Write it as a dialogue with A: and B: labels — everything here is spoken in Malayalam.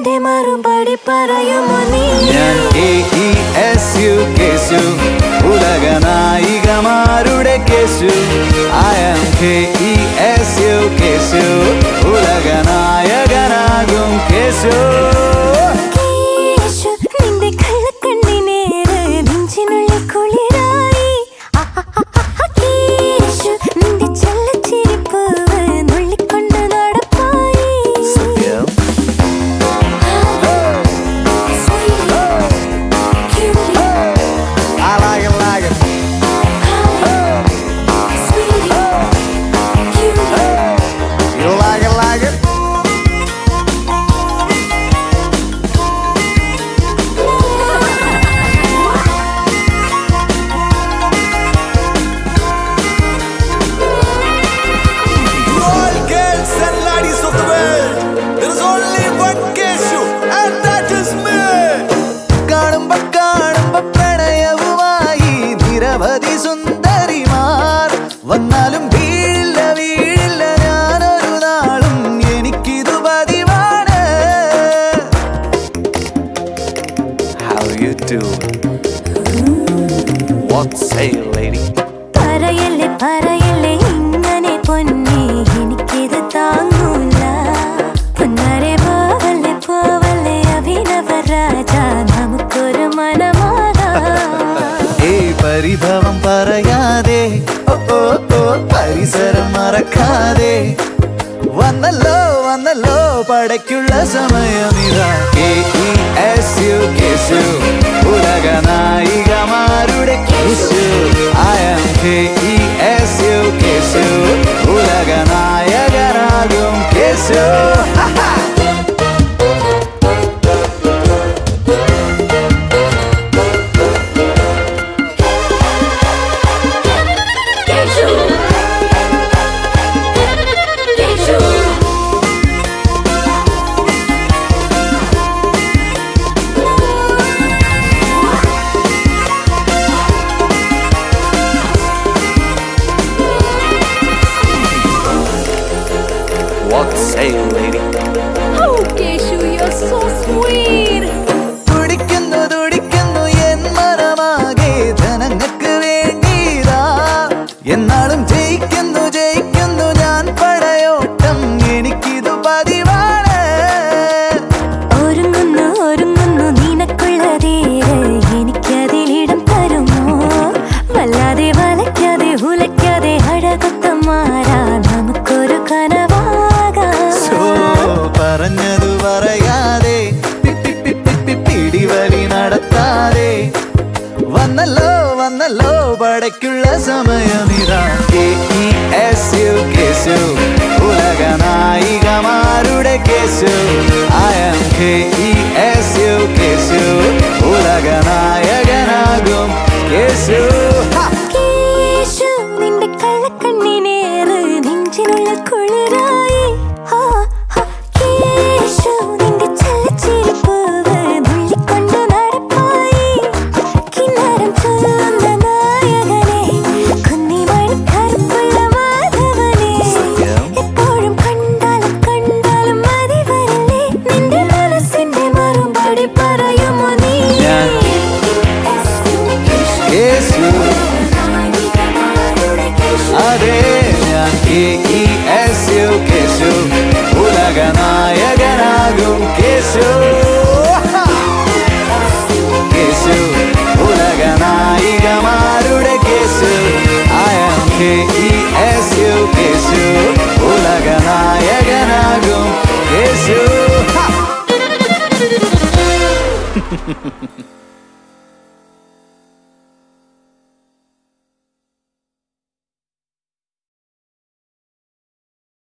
A: മനസ്സിന്റെ മറുപടി പറയുമോ നീ
B: ഞാൻ A E S U Kesu ഉലക നായികമാരുടെ Kesu I'm K E S U Kesu ഉലക നായകനാകും കേസു
A: കേശു, നിന്റെ കള്ളക്കണ്ണിനേറ് നെഞ്ചിനുള്ളിൽ കുളിരായി. അഹഹഹഹ, കേശു, നിന്റെ ചെല്ലച്ചിരിപ്പൂവ് നുള്ളിക്കൊണ്ട് നടപ്പായി.
B: സത്യം
A: Sweetie,
B: I like it, like it.
A: sweetie, cutie.
B: You like it, like it.
C: all girls and ladies of the world, there is only one Keshu, and that is me.
B: കാണുമ്പോ കാണുമ്പോ പ്രണയവുമായി നിരവധി സുന്ദരിമാർ വന്നാലും വീഴില്ല വീഴില്ല ഞാനൊരു നാളും എനിക്കിതു പതിവാണ് How you doing? What say lady?
A: പറയല്ലേ പറയല്ലേ ഇങ്ങനെ പൊന്നെ എനിക്കിത് താങ്ങൂല പൊന്നാരെ പോവല്ലേ പോവല്ലേ അഭിനവ രാജ നമുക്കൊരു മനമാകാം
B: ഏയ് പരിഭവം പറയാതെ ഓ ഓ ഓ പരിസരം മറക്കാതെ വന്നല്ലോ വന്നല്ലോ പടയ്ക്കുള്ള സമയമിതാ K E S U Kesu ഉലക നായികമാരുടെ Kesu I'm K E S U Kesu ഉലക നായകനാകും Kesu What say lady?
A: Oh, Keshu, you're so sweet.
B: തുടിക്കുന്നു തുടിക്കുന്നു എൻ മനമാകെ ധനങ്ങൾക്ക് വേണ്ടിതാ എന്നാളും ജയിക്കുന്നു ജയിക്കുന്നു ഞാൻ പടയോട്ടം എനിക്കിതു പതിവാണ്
A: ഒരുങ്ങുന്നു ഒരുങ്ങുന്നു നിനക്കുള്ളതേര് എനിക്കതിലിടം തരുമോ വല്ലാതെ വലയ്ക്കാതെ ഉലയ്ക്കാതെ അഴകൊത്തമാരാ നമുക്കൊരു
B: സോ
A: കനവാകാം
B: പറഞ്ഞതു പറയാതെ പി- പി- പി- പി- പി- പിടിവലി നടത്താതെ വന്നല്ലോ വന്നല്ലോ പടയ്ക്കുള്ള സമയമിതാ K E S U Kesu ഉലക നായികമാരുടെ Kesu I'm K E S U Kesu ഉലക നായകനാകും കേസു ഹാ
A: കേശു, നിന്റെ കള്ളക്കണ്ണിനേറ് നെഞ്ചിനുള്ളിൽ കുളിരായി. ആ, ആ, കേശു, നിന്റെ ചെല്ലച്ചിരിപ്പൂവ് നുള്ളിക്കൊണ്ട് നടപ്പായി. കിന്നാരം ചൊല്ലുന്ന നായകനെ, കുന്നിമണി കറുപ്പുള്ള മാധവനെ.
B: സത്യം.
A: എപ്പോഴും കണ്ടാലും കണ്ടാലും മതി വരില്ലേ? നിന്റെ മനസ്സിന്റെ മറുപടി പറയുമോ നീ
B: ഞാൻ കേസു അതെ ഞാൻ K E S U Kesu ഉലക നായകനാകും കേസു